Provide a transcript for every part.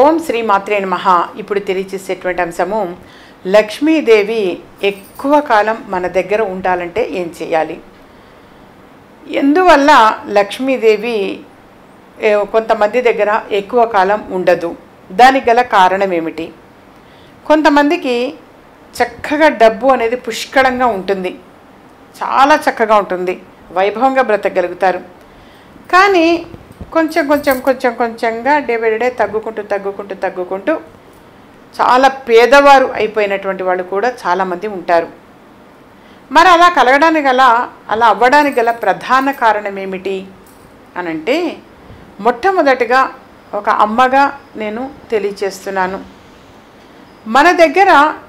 ఓం శ్రీ మాత్రే నమః ఇప్పుడు తెలియచేసేటువంటి అంశము లక్ష్మీదేవి ఎక్కువ కాలం మన దగ్గర ఉండాలంటే ఏం చేయాలి ఎందువల్ల లక్ష్మీదేవి ఏ, కొంతమంది దగ్గర ఎక్కువ కాలం ఉండదు దానికి గల కారణం ఏమిటి కొంతమందికి చక్కగా డబ్బు అనేది పుష్కలంగా ఉంటుంది చాలా చక్కగా ఉంటుంది వైభవంగా బ్రతకగలుగుతారు కానీ కొంచెం కొంచెం కొంచెం కొంచెంగా డే బై డే తగ్గుకుంటూ తగ్గుకుంటూ తగ్గుకుంటూ చాలా పేదవారు అయిపోయినటువంటి వాళ్ళు కూడా చాలామంది ఉంటారు మరి అలా కలగడానికి గల అలా అవ్వడానికి గల ప్రధాన కారణం ఏమిటి అని అంటే మొట్టమొదటిగా ఒక అమ్మగా నేను తెలియచేస్తున్నాను మన దగ్గర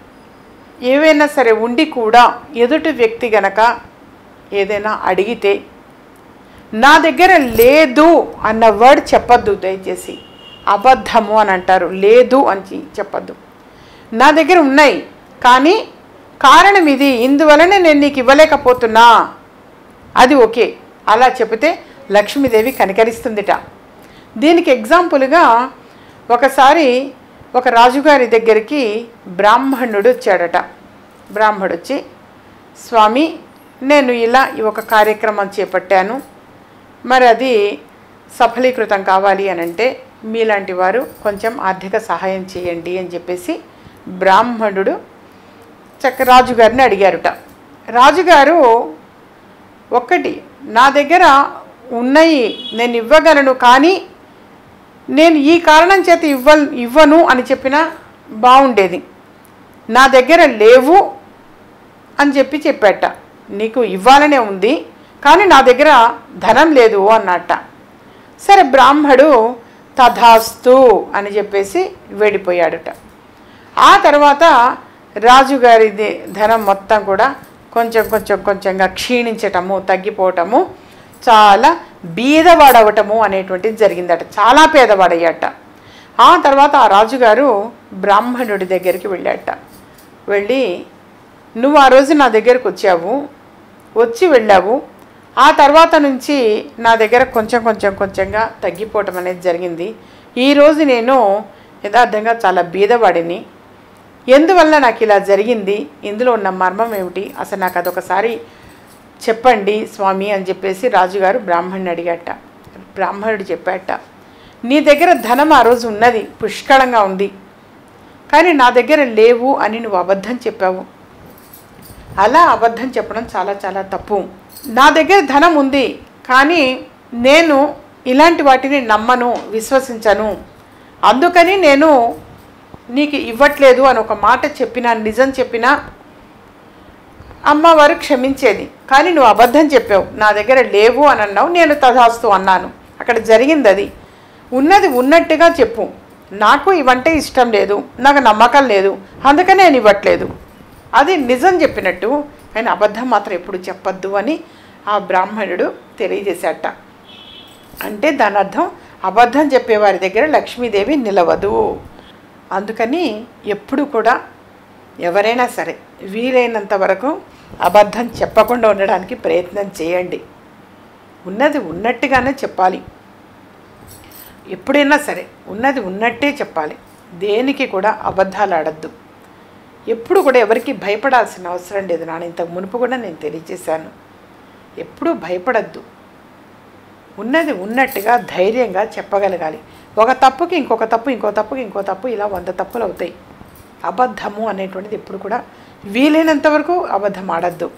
ఏవైనా సరే ఉండి కూడా ఎదుటి వ్యక్తి గనక ఏదైనా అడిగితే నా దగ్గర లేదు అన్న వర్డ్ చెప్పొద్దు దయచేసి అబద్ధము అని అంటారు లేదు అని చెప్పొద్దు నా దగ్గర ఉన్నాయి కానీ కారణం ఇది ఇందువలనే నేను నీకు ఇవ్వలేకపోతున్నా అది ఓకే అలా చెబితే లక్ష్మీదేవి కనికరిస్తుందిట దీనికి ఎగ్జాంపుల్గా ఒకసారి ఒక రాజుగారి దగ్గరికి బ్రాహ్మణుడు వచ్చాడట బ్రాహ్మడు వచ్చి స్వామి నేను ఇలా ఈ ఒక కార్యక్రమం చేపట్టాను మరి అది సఫలీకృతం కావాలి అని అంటే మీలాంటి వారు కొంచెం ఆర్థిక సహాయం చేయండి అని చెప్పేసి బ్రాహ్మణుడు చక్క రాజుగారిని అడిగారుట రాజుగారు ఒక్కటి నా దగ్గర ఉన్నాయి నేను ఇవ్వగలను కానీ నేను ఈ కారణం చేత ఇవ్వ ఇవ్వను అని చెప్పినా బాగుండేది నా దగ్గర లేవు అని చెప్పి చెప్పాట నీకు ఇవ్వాలనే ఉంది కానీ నా దగ్గర ధనం లేదు అన్నట్ట సరే బ్రాహ్మడు తథాస్తు అని చెప్పేసి వెళ్ళిపోయాడుట ఆ తర్వాత రాజుగారి ది- ధనం మొత్తం కూడా కొంచెం కొంచెం కొంచెంగా క్షీణించటము తగ్గిపోవటము చాలా బీదవాడవటము అనేటువంటిది జరిగిందట చాలా పేదవాడయ్యాట ఆ తర్వాత ఆ రాజుగారు బ్రాహ్మణుడి దగ్గరికి వెళ్ళాట వెళ్ళి నువ్వు ఆ రోజు నా దగ్గరకు వచ్చావు వచ్చి వెళ్ళావు ఆ తర్వాత నుంచి నా దగ్గర కొంచెం కొంచెం కొంచెంగా తగ్గిపోవటం అనేది జరిగింది ఈరోజు నేను యథార్థంగా చాలా బీదవాడిని ఎందువల్ల నాకు ఇలా జరిగింది ఇందులో ఉన్న మర్మం ఏమిటి అసలు నాకు అదొకసారి చెప్పండి స్వామి అని చెప్పేసి రాజుగారు బ్రాహ్మణుని అడిగాట బ్రాహ్మణుడు చెప్పాట నీ దగ్గర ధనం ఆ రోజు ఉన్నది పుష్కలంగా ఉంది కానీ నా దగ్గర లేవు అని నువ్వు అబద్ధం చెప్పావు అలా అబద్ధం చెప్పడం చాలా చాలా తప్పు నా దగ్గర ధనం ఉంది కానీ నేను ఇలాంటి వాటిని నమ్మను విశ్వసించను అందుకని నేను నీకు ఇవ్వట్లేదు అని ఒక మాట చెప్పినా నిజం చెప్పినా అమ్మవారు క్షమించేది కానీ నువ్వు అబద్ధం చెప్పావు నా దగ్గర లేవు అని అన్నావు నేను తథాస్తు అన్నాను అక్కడ జరిగింది అది ఉన్నది ఉన్నట్టుగా చెప్పు నాకు ఇవంటే ఇష్టం లేదు నాకు నమ్మకం లేదు అందుకని నేను ఇవ్వట్లేదు అది నిజం చెప్పినట్టు కానీ అబద్ధం మాత్రం ఎప్పుడు చెప్పొద్దు అని ఆ బ్రాహ్మణుడు తెలియజేశాట అంటే దాని అర్థం అబద్ధం చెప్పేవారి దగ్గర లక్ష్మీదేవి నిలవదు అందుకని ఎప్పుడు కూడా ఎవరైనా సరే వీలైనంత వరకు అబద్ధం చెప్పకుండా ఉండడానికి ప్రయత్నం చేయండి ఉన్నది ఉన్నట్టుగానే చెప్పాలి ఎప్పుడైనా సరే ఉన్నది ఉన్నట్టే చెప్పాలి దేనికి కూడా అబద్ధాలు ఆడద్దు ఎప్పుడు కూడా ఎవరికి భయపడాల్సిన అవసరం లేదు నాన్న ఇంతకు మునుపు కూడా నేను తెలియజేశాను ఎప్పుడూ భయపడద్దు ఉన్నది ఉన్నట్టుగా ధైర్యంగా చెప్పగలగాలి ఒక తప్పుకి ఇంకొక తప్పు ఇంకో తప్పుకి ఇంకో తప్పు ఇలా వంద తప్పులు అవుతాయి అబద్ధము అనేటువంటిది ఎప్పుడు కూడా వీలైనంత వరకు అబద్ధం ఆడద్దు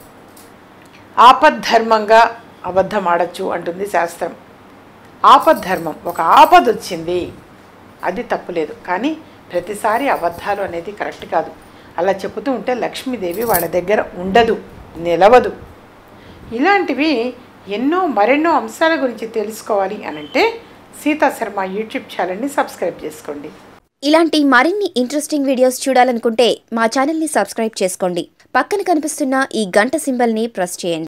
ఆపద్ధర్మంగా అబద్ధం ఆడచ్చు అంటుంది శాస్త్రం ఆపద్ధర్మం ఒక ఆపద వచ్చింది అది తప్పులేదు కానీ ప్రతిసారి అబద్ధాలు అనేది కరెక్ట్ కాదు అలా చెబుతూ ఉంటే లక్ష్మీదేవి వాళ్ళ దగ్గర ఉండదు నిలవదు ఇలాంటివి ఎన్నో మరెన్నో అంశాల గురించి తెలుసుకోవాలి అనంటే సీతా శర్మ యూట్యూబ్ ఛానల్ని సబ్స్క్రైబ్ చేసుకోండి ఇలాంటి మరిన్ని ఇంట్రెస్టింగ్ వీడియోస్ చూడాలనుకుంటే మా ఛానల్ని సబ్స్క్రైబ్ చేసుకోండి పక్కన కనిపిస్తున్న ఈ గంట సింబల్ని ప్రెస్ చేయండి